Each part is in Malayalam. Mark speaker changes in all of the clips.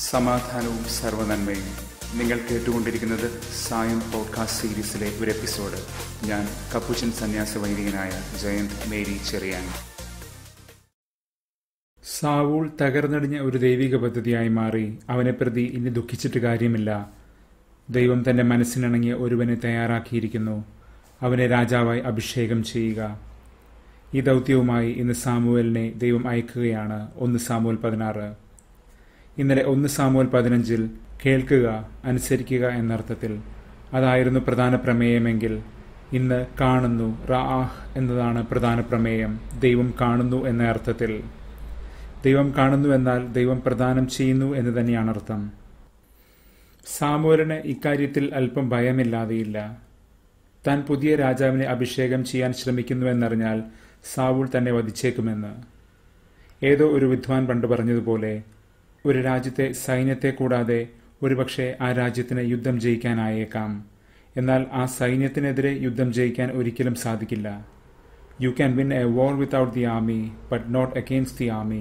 Speaker 1: സമാധാനവും സർവനന്മയും നിങ്ങൾ കേട്ടുകൊണ്ടിരിക്കുന്നത് സായം പോഡ്കാസ്റ്റ് സീരീസിലെ ഒരു എപ്പിസോഡ് ഞാൻ കപ്പുച്ചൻ സന്യാസ വൈദികനായ ജയന്ത് മേരി ചെറിയാൻ സാവൂൾ തകർന്നടിഞ്ഞ ഒരു ദൈവിക പദ്ധതിയായി മാറി അവനെ പ്രതി ഇനി ദുഃഖിച്ചിട്ട് കാര്യമില്ല ദൈവം തന്റെ മനസ്സിനിണങ്ങിയ ഒരുവനെ തയ്യാറാക്കിയിരിക്കുന്നു അവനെ രാജാവായി അഭിഷേകം ചെയ്യുക ഈ ദൗത്യവുമായി ഇന്ന് സാമുവലിനെ ദൈവം അയക്കുകയാണ് ഒന്ന് സാമുവൽ പതിനാറ് ഇന്നലെ ഒന്ന് സാമുവൽ പതിനഞ്ചിൽ കേൾക്കുക അനുസരിക്കുക എന്നർത്ഥത്തിൽ അതായിരുന്നു പ്രധാന പ്രമേയമെങ്കിൽ ഇന്ന് കാണുന്നു റാഹ് എന്നതാണ് പ്രധാന പ്രമേയം ദൈവം കാണുന്നു എന്ന അർത്ഥത്തിൽ ദൈവം കാണുന്നു എന്നാൽ ദൈവം പ്രദാനം ചെയ്യുന്നു എന്ന് തന്നെയാണ് അർത്ഥം സാമുവലിന് ഇക്കാര്യത്തിൽ അല്പം ഭയമില്ലാതെയില്ല താൻ പുതിയ രാജാവിനെ അഭിഷേകം ചെയ്യാൻ ശ്രമിക്കുന്നുവെന്നറിഞ്ഞാൽ സാവൂൾ തന്നെ വധിച്ചേക്കുമെന്ന് ഏതോ ഒരു വിദ്വാൻ പണ്ട് പറഞ്ഞതുപോലെ ഒരു രാജ്യത്തെ സൈന്യത്തെ കൂടാതെ ഒരുപക്ഷെ ആ രാജ്യത്തിന് യുദ്ധം ജയിക്കാനായേക്കാം എന്നാൽ ആ സൈന്യത്തിനെതിരെ യുദ്ധം ജയിക്കാൻ ഒരിക്കലും സാധിക്കില്ല you can win a war without the army but not against the army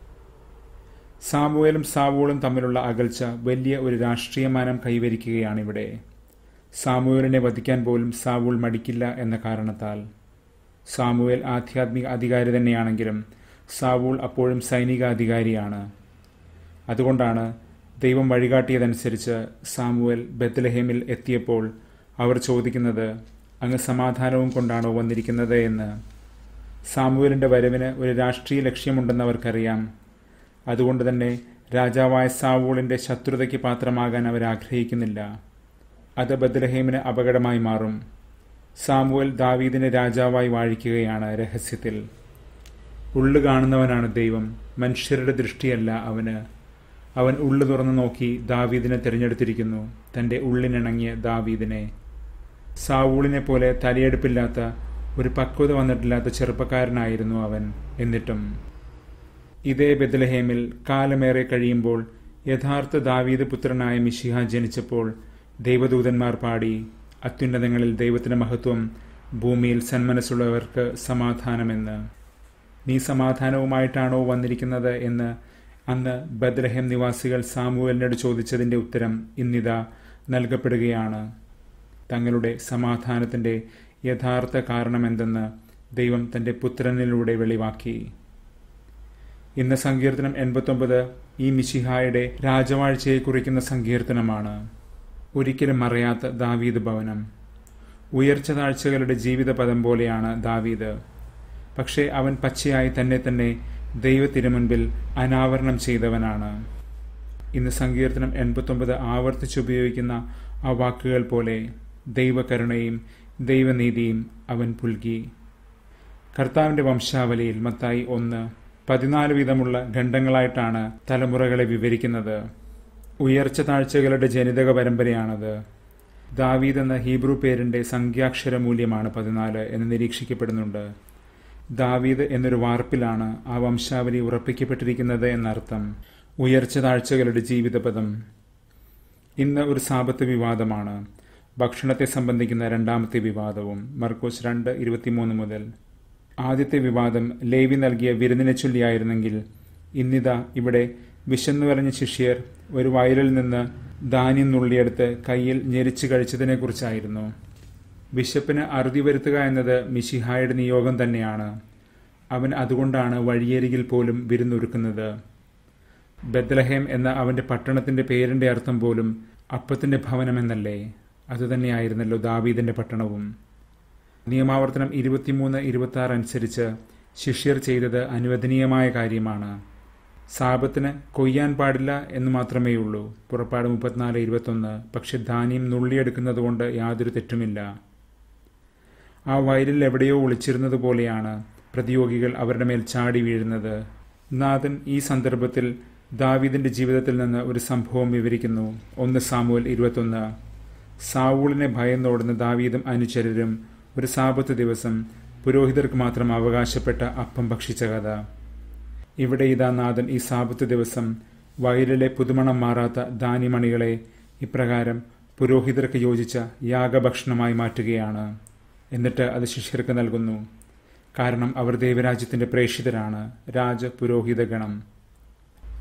Speaker 1: സാമുവേലും സാവൂളും തമ്മിലുള്ള അകൽച്ച വലിയ ഒരു രാഷ്ട്രീയമാനം കൈവരിക്കുകയാണിവിടെ സാമുവേലിനെ വധിക്കാൻ പോലും സാവൂൾ മടിക്കില്ല എന്ന കാരണത്താൽ സാമുവേൽ ആധ്യാത്മിക അധികാരി തന്നെയാണെങ്കിലും സാവൂൾ അപ്പോഴും സൈനിക അധികാരിയാണ് അതുകൊണ്ടാണ് ദൈവം വഴികാട്ടിയതനുസരിച്ച് സാമുവൽ ബത്ലഹേമിൽ എത്തിയപ്പോൾ അവർ ചോദിക്കുന്നത് അങ്ങ് സമാധാനവും കൊണ്ടാണോ വന്നിരിക്കുന്നത് എന്ന് സാമുവലിന്റെ വരവിന് ഒരു രാഷ്ട്രീയ ലക്ഷ്യമുണ്ടെന്ന് അവർക്കറിയാം അതുകൊണ്ട് തന്നെ രാജാവായ സാവൂളിന്റെ ശത്രുതയ്ക്ക് പാത്രമാകാൻ അവർ ആഗ്രഹിക്കുന്നില്ല അത് ബദ്ലഹേമിന് അപകടമായി മാറും സാമുവൽ ദാവീദിനെ രാജാവായി വാഴിക്കുകയാണ് രഹസ്യത്തിൽ ഉള്ളു കാണുന്നവനാണ് ദൈവം മനുഷ്യരുടെ ദൃഷ്ടിയല്ല അവന് അവൻ ഉള്ളു തുറന്നു നോക്കി ദാവീദിനെ തിരഞ്ഞെടുത്തിരിക്കുന്നു തന്റെ ഉള്ളിനിണങ്ങിയ ദാവീദിനെ സാവൂളിനെ പോലെ തലയെടുപ്പില്ലാത്ത ഒരു പക്വത വന്നിട്ടില്ലാത്ത ചെറുപ്പക്കാരനായിരുന്നു അവൻ എന്നിട്ടും ഇതേ ബെദ്ലഹേമിൽ കാലമേറെ കഴിയുമ്പോൾ യഥാർത്ഥ ദാവീദ് പുത്രനായ മിഷിഹ ജനിച്ചപ്പോൾ ദൈവദൂതന്മാർ പാടി അത്യുന്നതങ്ങളിൽ ദൈവത്തിന്റെ മഹത്വം ഭൂമിയിൽ സന്മനസ്സുള്ളവർക്ക് സമാധാനമെന്ന് നീ സമാധാനവുമായിട്ടാണോ വന്നിരിക്കുന്നത് എന്ന് അന്ന് ബദ്രഹം നിവാസികൾ സാമുവലിനോട് ചോദിച്ചതിന്റെ ഉത്തരം ഇന്നിതാ നൽകപ്പെടുകയാണ് തങ്ങളുടെ സമാധാനത്തിന്റെ യഥാർത്ഥ കാരണമെന്തെന്ന് ദൈവം തന്റെ പുത്രനിലൂടെ വെളിവാക്കി ഇന്ന് സങ്കീർത്തനം എൺപത്തൊമ്പത് ഈ മിശിഹായുടെ രാജവാഴ്ചയെ കുറിക്കുന്ന സങ്കീർത്തനമാണ് ഒരിക്കലും മറയാത്ത ദാവീദ് ഭവനം ഉയർച്ച താഴ്ചകളുടെ ജീവിതപദം പോലെയാണ് ദാവീദ് പക്ഷേ അവൻ പച്ചയായി തന്നെ തന്നെ ദൈവത്തിരുമുൻപിൽ അനാവരണം ചെയ്തവനാണ് ഇന്ന് സങ്കീർത്തനം എൺപത്തൊമ്പത് ആവർത്തിച്ചുപയോഗിക്കുന്ന ആ വാക്കുകൾ പോലെ ദൈവകരുണയും ദൈവനീതിയും അവൻ പുൽകി കർത്താവിന്റെ വംശാവലിയിൽ മത്തായി ഒന്ന് പതിനാല് വീതമുള്ള ഖണ്ഡങ്ങളായിട്ടാണ് തലമുറകളെ വിവരിക്കുന്നത് ഉയർച്ച താഴ്ചകളുടെ ജനിതക പരമ്പരയാണത് ദാവീദ് എന്ന ഹീബ്രു പേരിന്റെ സംഖ്യാക്ഷര മൂല്യമാണ് പതിനാല് എന്ന് നിരീക്ഷിക്കപ്പെടുന്നുണ്ട് ദാവീദ് എന്നൊരു വാർപ്പിലാണ് ആ വംശാവലി ഉറപ്പിക്കപ്പെട്ടിരിക്കുന്നത് എന്നർത്ഥം ഉയർച്ച താഴ്ചകളുടെ ജീവിതപദം ഇന്ന് ഒരു സാപത്ത് വിവാദമാണ് ഭക്ഷണത്തെ സംബന്ധിക്കുന്ന രണ്ടാമത്തെ വിവാദവും മർക്കോസ് രണ്ട് ഇരുപത്തിമൂന്ന് മുതൽ ആദ്യത്തെ വിവാദം ലേവി നൽകിയ വിരുന്നിനെ ചൊല്ലിയായിരുന്നെങ്കിൽ ഇന്നിതാ ഇവിടെ വിശന്നു വരഞ്ഞ ശിഷ്യർ ഒരു വയലിൽ നിന്ന് ധാന്യം നുള്ളിയെടുത്ത് കയ്യിൽ ഞെരിച്ചു കഴിച്ചതിനെക്കുറിച്ചായിരുന്നു ബിഷപ്പിന് അറുതി വരുത്തുക എന്നത് മിഷിഹായുടെ നിയോഗം തന്നെയാണ് അവൻ അതുകൊണ്ടാണ് വഴിയരികിൽ പോലും വിരുന്നൊരുക്കുന്നത് ബദ്ലഹേം എന്ന അവന്റെ പട്ടണത്തിന്റെ പേരിന്റെ അർത്ഥം പോലും അപ്പത്തിന്റെ ഭവനമെന്നല്ലേ അതുതന്നെയായിരുന്നല്ലോ ദാവീദിന്റെ പട്ടണവും നിയമാവർത്തനം ഇരുപത്തിമൂന്ന് ഇരുപത്തി ആറ് അനുസരിച്ച് ശിഷ്യർ ചെയ്തത് അനുവദനീയമായ കാര്യമാണ് സാപത്തിന് കൊയ്യാൻ പാടില്ല എന്ന് മാത്രമേ ഉള്ളൂ പുറപ്പാട് മുപ്പത്തിനാല് ഇരുപത്തൊന്ന് പക്ഷെ ധാന്യം നുള്ളിയെടുക്കുന്നത് കൊണ്ട് യാതൊരു തെറ്റുമില്ല ആ വയലിൽ എവിടെയോ ഒളിച്ചിരുന്നത് പോലെയാണ് പ്രതിയോഗികൾ അവരുടെ മേൽ ചാടി വീഴുന്നത് നാഥൻ ഈ സന്ദർഭത്തിൽ ദാവീദിന്റെ ജീവിതത്തിൽ നിന്ന് ഒരു സംഭവം വിവരിക്കുന്നു ഒന്ന് സാമുവൽ ഇരുപത്തൊന്ന് സാവൂളിനെ ഭയന്നോടുന്ന ദാവീദും അനുചരരും ഒരു സാപത്ത് ദിവസം പുരോഹിതർക്ക് മാത്രം അവകാശപ്പെട്ട അപ്പം ഭക്ഷിച്ച കഥ ഇവിടെ ഇതാ നാഥൻ ഈ സാപത്ത് ദിവസം വയലിലെ പുതുമണം മാറാത്ത ധാന്യമണികളെ ഇപ്രകാരം പുരോഹിതർക്ക് യോജിച്ച യാഗഭക്ഷണമായി മാറ്റുകയാണ് എന്നിട്ട് അത് ശിഷ്യർക്ക് നൽകുന്നു കാരണം അവർ ദൈവരാജ്യത്തിന്റെ പ്രേക്ഷിതരാണ് രാജ പുരോഹിത ഗണം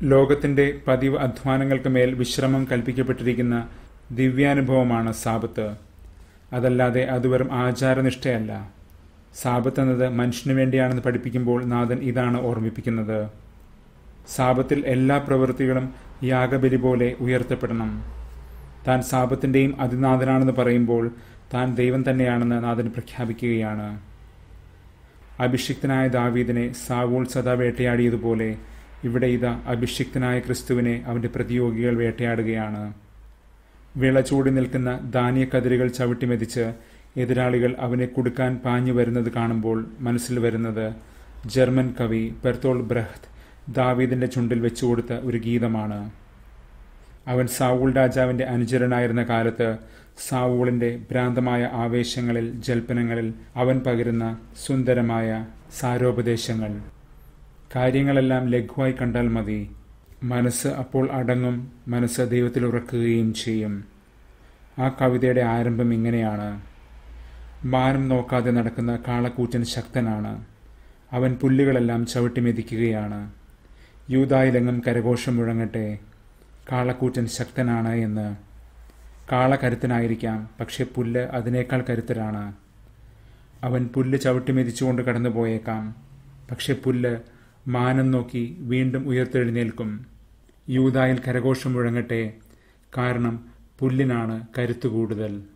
Speaker 1: ലോകത്തിന്റെ പതിവ് അധ്വാനങ്ങൾക്ക് മേൽ വിശ്രമം കൽപ്പിക്കപ്പെട്ടിരിക്കുന്ന ദിവ്യാനുഭവമാണ് സാപത്ത് അതല്ലാതെ അത് വെറും ആചാരനിഷ്ഠയല്ല സാപത്ത് എന്നത് മനുഷ്യന് വേണ്ടിയാണെന്ന് പഠിപ്പിക്കുമ്പോൾ നാഥൻ ഇതാണ് ഓർമ്മിപ്പിക്കുന്നത് സാപത്തിൽ എല്ലാ പ്രവൃത്തികളും യാഗബലി പോലെ ഉയർത്തപ്പെടണം താൻ സാപത്തിന്റെയും അതിനാഥനാണെന്ന് പറയുമ്പോൾ താൻ ദൈവം തന്നെയാണെന്ന് നാഥൻ പ്രഖ്യാപിക്കുകയാണ് അഭിഷിക്തനായ ദാവീദിനെ സാവൂൾ സദാ വേട്ടയാടിയതുപോലെ ഇവിടെ ഇതാ അഭിഷിക്തനായ ക്രിസ്തുവിനെ അവന്റെ പ്രതിയോഗികൾ വേട്ടയാടുകയാണ് വിള ചൂടി നിൽക്കുന്ന ധാന്യക്കതിരുകൾ ചവിട്ടിമെതിച്ച് എതിരാളികൾ അവനെ കുടുക്കാൻ പാഞ്ഞു വരുന്നത് കാണുമ്പോൾ മനസ്സിൽ വരുന്നത് ജർമ്മൻ കവി പെർത്തോൾ ബ്രഹ്ത് ദാവീദിന്റെ ചുണ്ടിൽ വെച്ചുകൊടുത്ത ഒരു ഗീതമാണ് അവൻ സാവൂൾ രാജാവിന്റെ അനുചരനായിരുന്ന കാലത്ത് സാവൂളിന്റെ ഭ്രാന്തമായ ആവേശങ്ങളിൽ ജൽപ്പനങ്ങളിൽ അവൻ പകരുന്ന സുന്ദരമായ സാരോപദേശങ്ങൾ കാര്യങ്ങളെല്ലാം ലഘുവായി കണ്ടാൽ മതി മനസ്സ് അപ്പോൾ അടങ്ങും മനസ്സ് ദൈവത്തിൽ ഉറക്കുകയും ചെയ്യും ആ കവിതയുടെ ആരംഭം ഇങ്ങനെയാണ് മാനം നോക്കാതെ നടക്കുന്ന കാളക്കൂറ്റൻ ശക്തനാണ് അവൻ പുല്ലുകളെല്ലാം ചവിട്ടിമെതിക്കുകയാണ് യൂതായിലെങ്ങും കരഘോഷം മുഴങ്ങട്ടെ കാളക്കൂറ്റൻ ശക്തനാണ് എന്ന് കാള കരുത്തനായിരിക്കാം പക്ഷെ പുല്ല് അതിനേക്കാൾ കരുത്തരാണ് അവൻ പുല്ല് ചവിട്ടിമെതിച്ചുകൊണ്ട് കടന്നുപോയേക്കാം പക്ഷെ പുല്ല് മാനം നോക്കി വീണ്ടും ഉയർത്തെഴുന്നേൽക്കും യൂതായിൽ കരഘോഷം മുഴങ്ങട്ടെ കാരണം പുല്ലിനാണ് കരുത്തു കൂടുതൽ